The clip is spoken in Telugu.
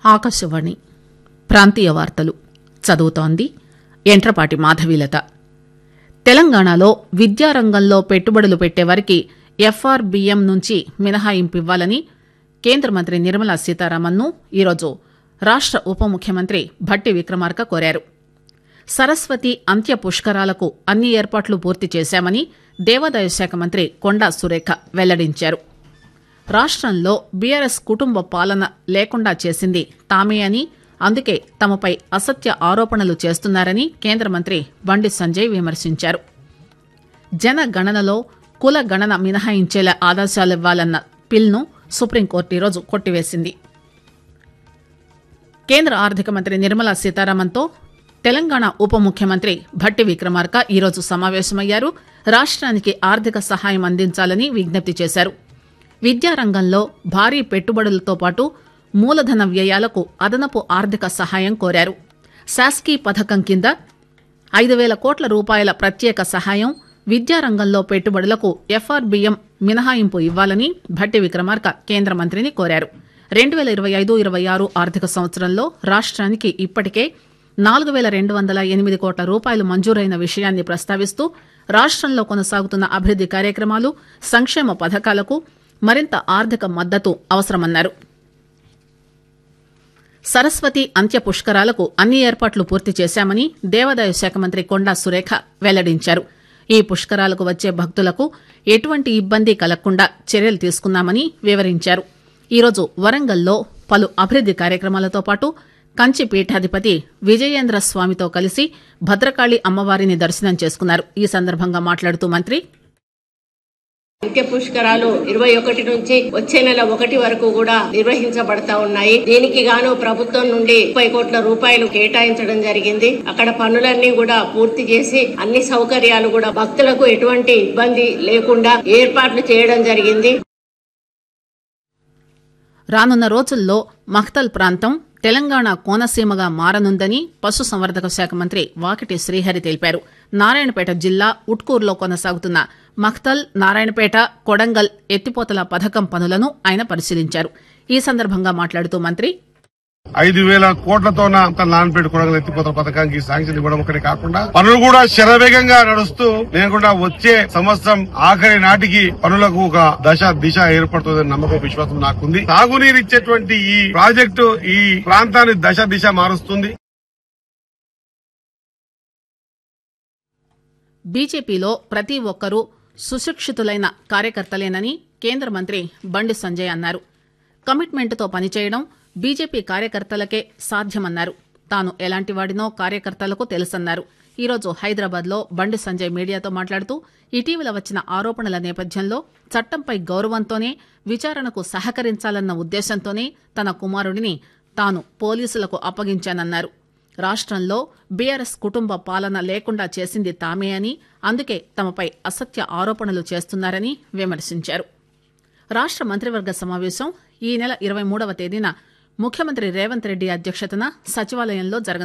ఆకాశవాణి ప్రాంతీయ వార్తలు చదువుతోంది ఎంట్రపాటి మాధవీలత తెలంగాణలో విద్యారంగంలో పెట్టుబడులు పెట్టేవారికి ఎఫ్ఆర్బీఎం నుంచి మినహాయింపు ఇవ్వాలని కేంద్ర మంత్రి నిర్మలా సీతారామన్ను ఈరోజు రాష్ట ఉప ముఖ్యమంత్రి భట్టి విక్రమార్క కోరారు సరస్వతి అంత్య పుష్కరాలకు అన్ని ఏర్పాట్లు పూర్తి చేశామని దేవాదాయ శాఖ మంత్రి కొండా సురేఖ వెల్లడించారు రాష్టంలో బీఆర్ఎస్ కుటుంబ పాలన లేకుండా చేసింది తామే అని అందుకే తమపై అసత్య ఆరోపణలు చేస్తున్నారని కేంద్ర మంత్రి బండి సంజయ్ విమర్శించారు జనగణనలో కుల గణన మినహాయించేలా ఆదేశాలివ్వాలన్న పిల్ను సుప్రీంకోర్టు ఈరోజు కొట్టివేసింది కేంద్ర ఆర్థిక మంత్రి నిర్మలా సీతారామన్తో తెలంగాణ ఉప ముఖ్యమంత్రి భట్టి విక్రమార్క ఈరోజు సమావేశమయ్యారు రాష్ట్రానికి ఆర్థిక సహాయం అందించాలని విజ్ఞప్తి చేశారు విద్యారంగంలో భారీ పెట్టుబడులతో పాటు మూలధన వ్యయాలకు అదనపు ఆర్థిక సహాయం కోరారు శాస్కీ పథకం కింద ఐదు వేల కోట్ల రూపాయల ప్రత్యేక సహాయం విద్యారంగంలో పెట్టుబడులకు ఎఫ్ఆర్బీఎం మినహాయింపు ఇవ్వాలని భట్టి విక్రమార్క కేంద్ర మంత్రిని కోరారు రెండు వేల ఇరవై ఐదు ఇరవై ఆరు ఆర్థిక సంవత్సరంలో రాష్ట్రానికి ఇప్పటికే నాలుగు వేల రెండు వందల ఎనిమిది కోట్ల రూపాయలు మంజూరైన విషయాన్ని ప్రస్తావిస్తూ రాష్ట్రంలో కొనసాగుతున్న అభివృద్ది కార్యక్రమాలు సంక్షేమ పథకాలకు మరింత ఆర్థిక మద్దతు అవసరమన్నారు సరస్వతి అంత్య పుష్కరాలకు అన్ని ఏర్పాట్లు పూర్తి చేశామని దేవాదాయ శాఖ మంత్రి కొండా సురేఖ వెల్లడించారు ఈ పుష్కరాలకు వచ్చే భక్తులకు ఎటువంటి ఇబ్బంది కలగకుండా చర్యలు తీసుకున్నామని వివరించారు ఈరోజు వరంగల్లో పలు అభివృద్ది కార్యక్రమాలతో పాటు కంచి పీఠాధిపతి విజయేంద్ర స్వామితో కలిసి భద్రకాళి అమ్మవారిని దర్శనం చేసుకున్నారు ఈ సందర్భంగా మాట్లాడుతూ మంత్రి నిత్య పుష్కరాలు ఇరవై ఒకటి నుంచి వచ్చే నెల ఒకటి వరకు కూడా నిర్వహించబడతా ఉన్నాయి దీనికి గాను ప్రభుత్వం నుండి ముప్పై కోట్ల రూపాయలు కేటాయించడం జరిగింది అక్కడ పనులన్నీ కూడా పూర్తి చేసి అన్ని సౌకర్యాలు కూడా భక్తులకు ఎటువంటి ఇబ్బంది లేకుండా ఏర్పాట్లు చేయడం జరిగింది రానున్న రోజుల్లో మఖ్తల్ ప్రాంతం తెలంగాణ కోనసీమగా మారనుందని పశుసంవర్ధక శాఖ మంత్రి వాకిటి శ్రీహరి తెలిపారు నారాయణపేట జిల్లా ఉట్కూరులో కొనసాగుతున్న మఖ్తల్ నారాయణపేట కొడంగల్ ఎత్తిపోతల పథకం పనులను ఆయన పరిశీలించారు ఈ సందర్భంగా మాట్లాడుతూ మంత్రి ఐదు వేల కోట్లతోన నాన్నపేట కొడగలు ఎత్తిపోతల పథకానికి శాంక్షన్ ఇవ్వడం ఒకటి కాకుండా పనులు కూడా శరవేగంగా నడుస్తూ లేకుండా వచ్చే సంవత్సరం ఆఖరి నాటికి పనులకు ఒక దశ దిశ ఏర్పడుతుందని నమ్మకం విశ్వాసం నాకుంది తాగునీరు ఇచ్చేటువంటి ఈ ప్రాజెక్టు ఈ ప్రాంతాన్ని దశ దిశ మారుస్తుంది బీజేపీలో ప్రతి ఒక్కరూ సుశిక్షితులైన కార్యకర్తలేనని కేంద్ర మంత్రి బండి సంజయ్ అన్నారు కమిట్మెంట్తో పనిచేయడం బీజేపీ కార్యకర్తలకే సాధ్యమన్నారు తాను ఎలాంటి వాడినో కార్యకర్తలకు తెలుసన్నారు ఈరోజు హైదరాబాద్ లో బండి సంజయ్ మీడియాతో మాట్లాడుతూ ఇటీవల వచ్చిన ఆరోపణల నేపథ్యంలో చట్టంపై గౌరవంతోనే విచారణకు సహకరించాలన్న ఉద్దేశంతోనే తన కుమారుడిని తాను పోలీసులకు అప్పగించానన్నారు రాష్ట్రంలో బీఆర్ఎస్ కుటుంబ పాలన లేకుండా చేసింది తామే అని అందుకే తమపై అసత్య ఆరోపణలు చేస్తున్నారని విమర్శించారు రాష్ట మంత్రివర్గ సమావేశం ఈ నెల ఇరవై మూడవ తేదీన ముఖ్యమంత్రి రేవంత్ రెడ్డి అధ్యక్షతన సచివాలయంలో జరగనుంది